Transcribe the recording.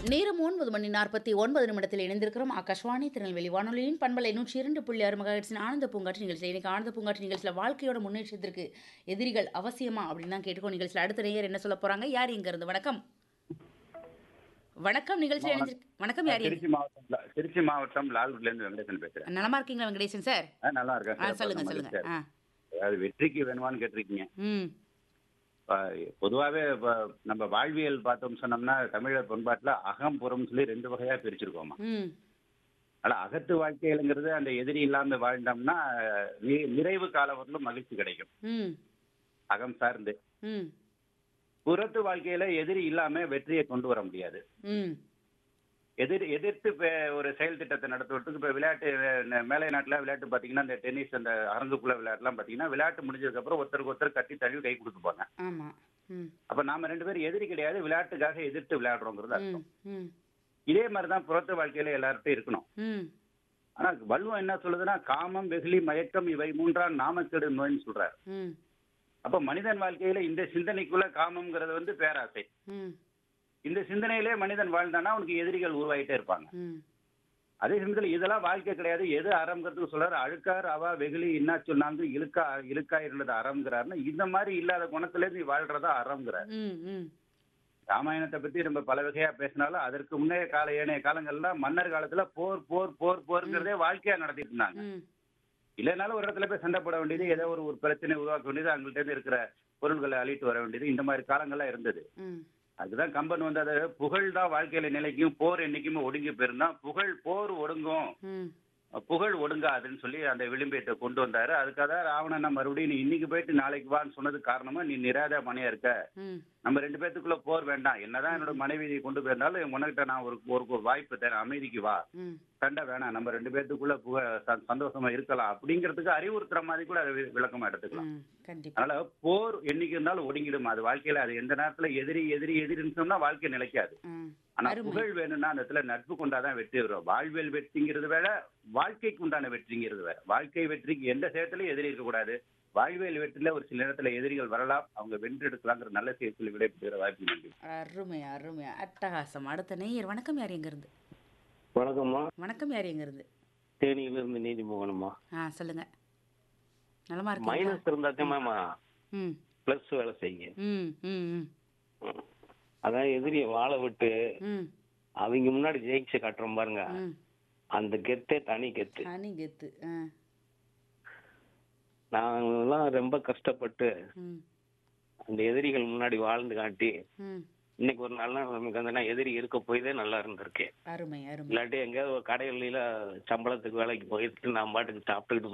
நேரம் ஒன்பது மணி நாற்பத்தி ஒன்பது நிமிடத்தில் இணைந்திருக்கிறோம் ஆகாஷ்வாணி திருநெல்வேலி வானொலியின் பண்பலை நூற்றி இரண்டு புள்ளி ஆறு மகாட்சின் ஆனந்த பூங்காற்று நிகழ்ச்சி இன்னைக்கு ஆனந்த பூங்காற்று நிகழ்ச்சியில் வாழ்க்கையோட முன்னேற்றத்திற்கு எதிரிகள் அவசியமா அப்படின்னு தான் கேட்டுக்கோ நிகழ்ச்சியில் அடுத்த நேயர் என்ன சொல்ல போறாங்க யார் இங்க இருந்து வணக்கம் வணக்கம் நிகழ்ச்சியில் இணைஞ்சிரு வணக்கம் யார் எங்க- திருச்சி மாவட்டம் லா- திருச்சி மாவட்டம் லால்குடில இருந்து வெங்கடேசன் பேசுறேன் நலமா இருக்கீங்களா வெங்கடேசன் சார் ஆ, நல்லா இருக்கேன் ஆ சார். சொல்லுங்க ரொம்ப சொல்லுங்க மகிழ்ச்சியா ஆ இருக்கு. அதாவது வெற்றிக்கு வேணுமான்னு கேட்டிருக்கீங்க ம் இப்ப பொதுவாவே இப்ப நம்ம வாழ்வியல் பார்த்தோம் சொன்னோம்னா தமிழர் பண்பாட்டுல அகம் புறம் சொல்லி ரெண்டு வகையா பிரிச்சிருக்கோமா ம் ஆனா அகத்து வாழ்க்கையிலங்கிறது அந்த எதிரி இல்லாம வாழ்ந்தோம்னா நி- நிறைவு காலம் வரலும் மகிழ்ச்சி கிடைக்கும் ம் அகம் சார்ந்து ம் புறத்து வாழ்க்கையில எதிரி இல்லாம வெற்றியை கொண்டு வர முடியாது ம் எதிர் எதிர்த்து இப்ப ஒரு செயல் திட்டத்தை நடத்துவதற்கு இப்ப விளையாட்டு அஹ், மேலை நாட்டுல விளையாட்டு பாத்தீங்கன்னா இந்த டென்னிஸ் அந்த அரங்குக்குள்ள விளையாட்டுலாம் பாத்தீங்கன்னா விளையாட்டு முடிஞ்சதுக்கு அப்புறம் ஒருத்தருக்கு ஒருத்தர் கட்டி தழுவி கை கொடுத்துப்பாங்க ஆமா ம் அப்ப நாம ரெண்டு பேரும் எதிரி கிடையாது விளையாட்டுக்காக எதிர்த்து விளையாடுறோங்கிறது ம் அர்த்தம் ம் இதே மாதிரிதான் புறத்து வாழ்க்கையில எல்லார்ட்டும் இருக்கணும் ம் ஆனா வள்ளுவம் என்ன சொல்லுதுன்னா காமம் வெகுளி மயக்கம் இவை மூன்றாம் நாமக்கெடு நோய்னு சொல்றாரு ம் அப்ப மனிதன் வாழ்க்கையில இந்த சிந்தனைக்குள்ள காமம்ங்கிறது வந்து பேராசை ம் இந்த சிந்தனையிலே மனிதன் வாழ்ந்தானா அவனுக்கு எதிரிகள் உருவாயிட்டே இருப்பாங்க ம் அதே சமயத்துல இதெல்லாம் வாழ்க்கை கிடையாது எது அறம்ங்கிறதுக்கு சொல்றாரு அழுக்கார் அவா வெகுளி இன்னா சொன்னாங்க இழுக்கா இழுக்கா இருந்தது அறம்ங்கிறாருன்னா இந்த மாதிரி இல்லாத குணத்துல நீ வாழ்றதா அறம்ங்கிறார் ம் ம் ராமாயணத்தை பத்தி நம்ம பல வகையா பேசினாலும் அதற்கு முன்னைய கால ஏனைய காலங்கள்ல மன்னர் காலத்துல போர் போர் போர் போர்ங்கிறதே வாழ்க்கையா நடத்திட்டு இருந்தாங்க ம் இல்லைனாலும் ஒரு இடத்துல போய் சண்டை போட வேண்டியது ஏதோ ஒரு ஒரு பிரச்சனை உருவாக்க வேண்டியது அவங்கள்ட்ட இருந்து இருக்கிற பொருள்களை அழிட்டு வர வேண்டியது இந்த மாதிரி காலங்கள்லாம் இருந்தது ம் அதுதான் கம்பன் வந்து அதை புகழ் தான் வாழ்க்கையில நிலைக்கும் போர் என்னைக்குமே ஒடுங்கி போயிருந்தா புகழ் போர் ஒடுங்கும் ம் புகழ் ஒடுங்காதுன்னு சொல்லி அந்த விளிம்பேட்டை கொண்டு வந்தாரு அதுக்காக தான் ராவணன் மறுபடியும் நீ இன்னைக்கு போயிட்டு நாளைக்கு வான்னு சொன்னது காரணமா நீ நிராத மனையா இருக்க ம் நம்ம ரெண்டு பேத்துக்குள்ள போர் வேண்டாம் என்னதான் என்னோட மனைவி கொண்டு போயிருந்தாலும் உனக்கிட்ட நான் ஒரு ஒரு ஒரு வாய்ப்பு தரேன் அமைதிக்கு வா ம் சண்டை வேணாம் நம்ம ரெண்டு பேத்துக்குள்ள புக ச- சந்தோஷமா இருக்கலாம் அப்படிங்கிறதுக்கு அறிவுறுத்துற மாதிரி கூட அதை வி- விளக்கமா எடுத்துக்கலாம் ம் கண்டிப்பா அதனால போர் என்னைக்கு இருந்தாலும் ஒடுங்கிடும் அது வாழ்க்கையில அது எந்த நேரத்துல எதிரி எதிரி எதிரின்னு சொன்னா வாழ்க்கை நிலைக்காது ம் ஆனா அருமை. புகழ் வேணும்னா அந்த இடத்துல நட்பு கொண்டாதான் வெற்றி வரும் வாழ்வியல் வெற்றிங்கிறது வேற வாழ்க்கைக்கு உண்டான வெற்றிங்கிறது வேற வாழ்க்கை வெற்றிக்கு எந்த சேரத்திலையும் எதிரி இருக்கக்கூடாது வாழ்வியல் வெற்றில ஒரு சில நேரத்துல எதிரிகள் வரலாம் அவங்க வென்றெடுக்கலாங்கிற நல்ல செய்தி சொல்லி விடைபெறுகிற வாய்ப்பு நன்றி அருமை அருமை அட்டகாசம் அடுத்த நேயர் வணக்கம் யார் எங்க இருந்து வணக்கம்மா வணக்கம் யார் எங்க இருந்து தேனியிலிருந்து நீதிமோகனம்மா ஆ சொல்லுங்க நலமா இருக்கீங்களா மைனஸ் இருந்தாத்தேம்மா ம் பிளஸ் வேலை செய்யுங்க ம் ம் ம் ம். அதான் எதிரிய வாழ விட்டு ம் அவங்க முன்னாடி ஜெயிச்சு காட்டுறோம் பாருங்க ம் அந்த கெத்தே தனி கெத்து தனி கெத்து ஆ நாங்கெல்லாம் ரொம்ப கஷ்டப்பட்டு ம் அந்த எதிரிகள் முன்னாடி வாழ்ந்து காட்டி ம் இன்னைக்கு ஒரு நல்ல நமக்கு வந்து நான் எதிரி இருக்க போய்தே நல்லா இருந்திருக்கேன் அருமை அருமை இல்லாட்டி எங்கேயாவது ஒரு கடைகளில சம்பளத்துக்கு வேலைக்கு போயிட்டு நான் பாட்டுக்கு சாப்பிட்டுக்கிட்டு